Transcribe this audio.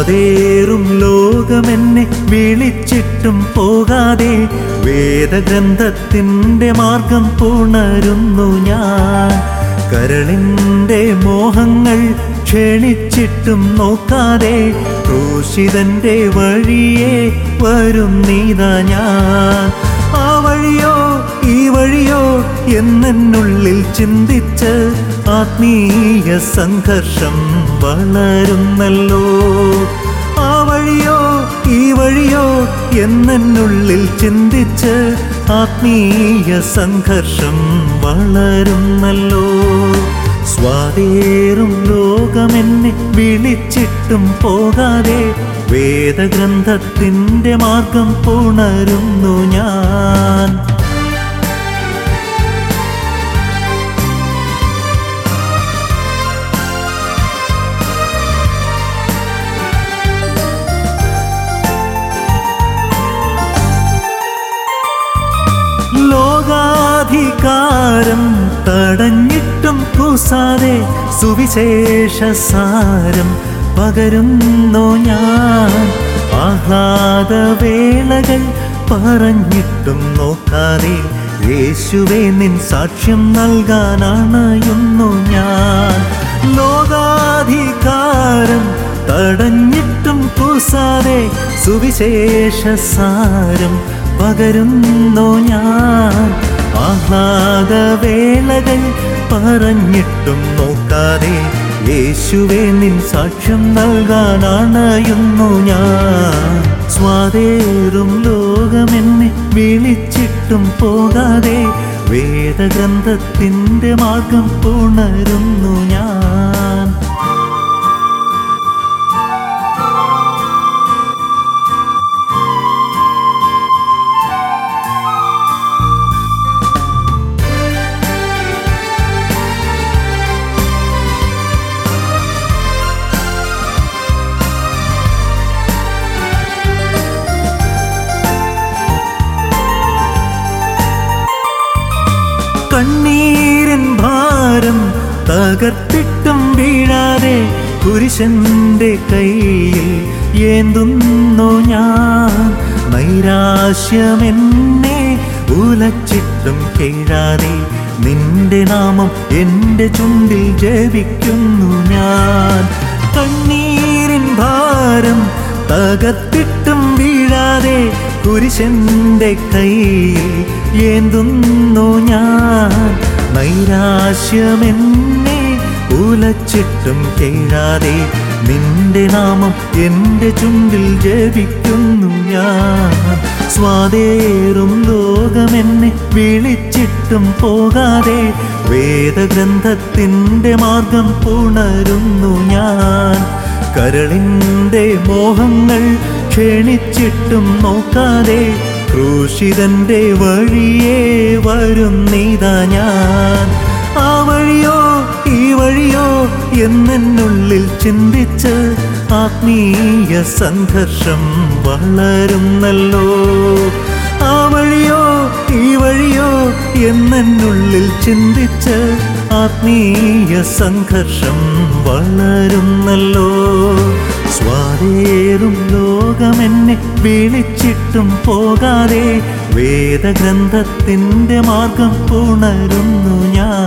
സ്വാതേറും ലോകമെന്നെ വിളിച്ചിട്ടും പോകാതെ വേദഗ്രന്ഥത്തിൻ്റെ മാർഗം പുണരുന്നു ഞാൻ കരളിൻ്റെ മോഹങ്ങൾ ക്ഷണിച്ചിട്ടും നോക്കാതെ ക്രൂശിതന്റെ വഴിയെ വരുന്നീതാ ഞാൻ ആ വഴിയോ ഈ വഴിയോ എന്നെന്നുള്ളിൽ ചിന്തിച്ച് ആത്മീയ സംഘർഷം വളരുന്നല്ലോ ആ വഴിയോ ഈ വഴിയോ എന്നെന്നുള്ളിൽ ചിന്തിച്ച് ആത്മീയ സംഘർഷം വളരുന്നല്ലോ സ്വാതേറും ലോകമെന്നെ വിളിച്ചിട്ടും പോകാതെ വേദഗ്രന്ഥത്തിൻ്റെ മാർഗം പുണരുന്നു ഞാൻ ലോകാധികാരം തടഞ്ഞിട്ടും കൂസാതെ സുവിശേഷ സാരം പകരുന്നു ഞാൻ ആഹ്ലാദവേളകൾ പറഞ്ഞിട്ടും നോക്കാതെ യേശുവേ നിൻ സാക്ഷ്യം നൽകാനണയുന്നു ഞാൻ ലോകാധികാരം തടഞ്ഞിട്ടും കൂസാതെ സുവിശേഷ സാരം പകരുന്നു ഞാൻ ആഹ്ലാദവേളകൾ പറഞ്ഞിട്ടും നോക്കാതെ യേശുവേ നിൻ സാക്ഷ്യം നൽകാനണയുന്നു ഞാൻ സ്വാതേറും ലോകമെന്നെ വിളിച്ചിട്ടും പോകാതെ വേദഗ്രന്ഥത്തിൻ്റെ മാർഗം പുണരുന്നു ഞാൻ കണ്ണീരിൻ ഭാരം തകർത്തിട്ടും വീഴാതെ കുരിശന്റെ കയ്യിൽ ഏന്തുന്നു ഞാൻ നൈരാശ്യമെന്നെ ഉലച്ചിട്ടും കീഴാതെ നിന്റെ നാമം എൻ്റെ ചുണ്ടിൽ ജപിക്കുന്നു ഞാൻ കണ്ണീരിൻ ഭാരം തകർത്തിട്ടും വീഴാതെ കുരിശന്റെ കയ്യിൽ ഏന്തുന്നു ഞാൻ നൈരാശ്യമെന്നെ ഉലച്ചിട്ടും കേഴാതെ നിന്റെ നാമം എൻ്റെ ചുണ്ടിൽ ജപിക്കുന്നു ഞാൻ സ്വാതേറും ലോകമെന്നെ വിളിച്ചിട്ടും പോകാതെ വേദഗ്രന്ഥത്തിൻ്റെ മാർഗം പുണരുന്നു ഞാൻ കരളിൻ്റെ മോഹങ്ങൾ ക്ഷണിച്ചിട്ടും നോക്കാതെ ക്രൂശിതന്റെ വഴിയേ വരുന്നിതാ ഞാൻ ആ വഴിയോ ഈ വഴിയോ എന്നെന്നുള്ളിൽ ചിന്തിച്ച് ആത്മീയ സംഘർഷം വളരുന്നല്ലോ ആ വഴിയോ ഈ വഴിയോ എന്നെന്നുള്ളിൽ ചിന്തിച്ച് ആത്മീയ സംഘർഷം വളരുന്നല്ലോ സ്വാതേറും ലോകമെന്നെ വിളിച്ചിട്ടും പോകാതെ വേദഗ്രന്ഥത്തിൻ്റെ മാർഗം പുണരുന്നു ഞാൻ